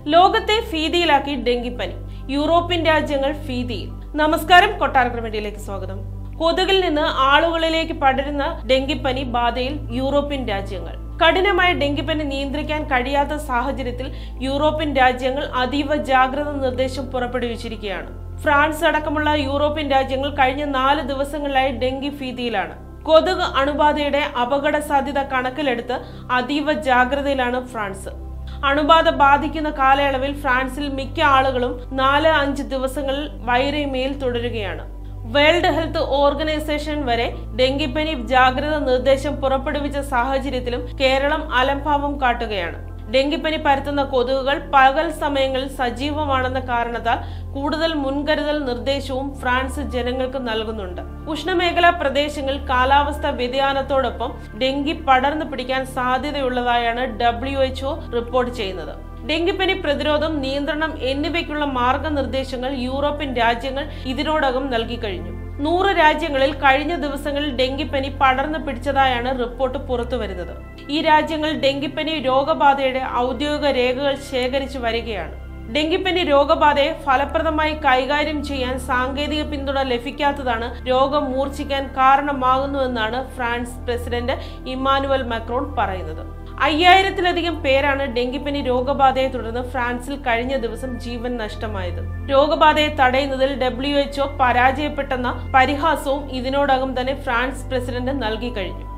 ലോകത്തെ ഭീതിയിലാക്കി ഡെങ്കിപ്പനി യൂറോപ്യൻ രാജ്യങ്ങൾ ഭീതിയിൽ നമസ്കാരം കൊട്ടാരക്കര മീഡിയയിലേക്ക് സ്വാഗതം കൊതുകിൽ നിന്ന് ആളുകളിലേക്ക് പടരുന്ന ഡെങ്കിപ്പനി ബാധയിൽ യൂറോപ്യൻ രാജ്യങ്ങൾ കഠിനമായ ഡെങ്കിപ്പനി നിയന്ത്രിക്കാൻ കഴിയാത്ത സാഹചര്യത്തിൽ യൂറോപ്യൻ രാജ്യങ്ങൾ അതീവ ജാഗ്രത നിർദ്ദേശം പുറപ്പെടുവിച്ചിരിക്കുകയാണ് ഫ്രാൻസ് അടക്കമുള്ള യൂറോപ്യൻ രാജ്യങ്ങൾ കഴിഞ്ഞ നാല് ദിവസങ്ങളിലായി ഡെങ്കി ഭീതിയിലാണ് കൊതുക് അണുബാധയുടെ അപകട സാധ്യത കണക്കിലെടുത്ത് അതീവ ജാഗ്രതയിലാണ് ഫ്രാൻസ് അണുബാധ ബാധിക്കുന്ന കാലയളവിൽ ഫ്രാൻസിൽ മിക്ക ആളുകളും നാല് അഞ്ച് ദിവസങ്ങളിൽ വൈറേമയിൽ തുടരുകയാണ് വേൾഡ് ഹെൽത്ത് ഓർഗനൈസേഷൻ വരെ ഡെങ്കിപ്പനി ജാഗ്രത നിർദ്ദേശം പുറപ്പെടുവിച്ച സാഹചര്യത്തിലും കേരളം അലംഭാവം കാട്ടുകയാണ് ഡെങ്കിപ്പനി പരത്തുന്ന കൊതുകുകൾ പകൽ സമയങ്ങളിൽ സജീവമാണെന്ന കാരണത്താൽ കൂടുതൽ മുൻകരുതൽ നിർദ്ദേശവും ഫ്രാൻസ് ജനങ്ങൾക്ക് നൽകുന്നുണ്ട് ഉഷ്ണമേഖലാ പ്രദേശങ്ങളിൽ കാലാവസ്ഥ വ്യതിയാനത്തോടൊപ്പം ഡെങ്കി പടർന്നു പിടിക്കാൻ സാധ്യതയുള്ളതായാണ് ഡബ്ല്യു എച്ച്ഒ റിപ്പോർട്ട് ചെയ്യുന്നത് ഡെങ്കിപ്പനി പ്രതിരോധം നിയന്ത്രണം എന്നിവയ്ക്കുള്ള മാർഗനിർദ്ദേശങ്ങൾ യൂറോപ്യൻ രാജ്യങ്ങൾ ഇതിനോടകം നൽകി കഴിഞ്ഞു നൂറ് രാജ്യങ്ങളിൽ കഴിഞ്ഞ ദിവസങ്ങളിൽ ഡെങ്കിപ്പനി പടർന്നു പിടിച്ചതായാണ് റിപ്പോർട്ട് പുറത്തുവരുന്നത് ഈ രാജ്യങ്ങൾ ഡെങ്കിപ്പനി രോഗബാധയുടെ ഔദ്യോഗിക രേഖകൾ ശേഖരിച്ചു വരികയാണ് ഡെങ്കിപ്പനി രോഗബാധയെ ഫലപ്രദമായി കൈകാര്യം ചെയ്യാൻ സാങ്കേതിക പിന്തുണ ലഭിക്കാത്തതാണ് രോഗം മൂർച്ഛിക്കാൻ കാരണമാകുന്നുവെന്നാണ് ഫ്രാൻസ് പ്രസിഡന്റ് ഇമ്മാനുവൽ മക്രോൺ പറയുന്നത് അയ്യായിരത്തിലധികം പേരാണ് ഡെങ്കിപ്പനി രോഗബാധയെ തുടർന്ന് ഫ്രാൻസിൽ കഴിഞ്ഞ ദിവസം ജീവൻ നഷ്ടമായത് രോഗബാധയെ തടയുന്നതിൽ ഡബ്ല്യു എച്ച്ഒ പരാജയപ്പെട്ടെന്ന പരിഹാസവും ഇതിനോടകം തന്നെ ഫ്രാൻസ് പ്രസിഡന്റ് നൽകി കഴിഞ്ഞു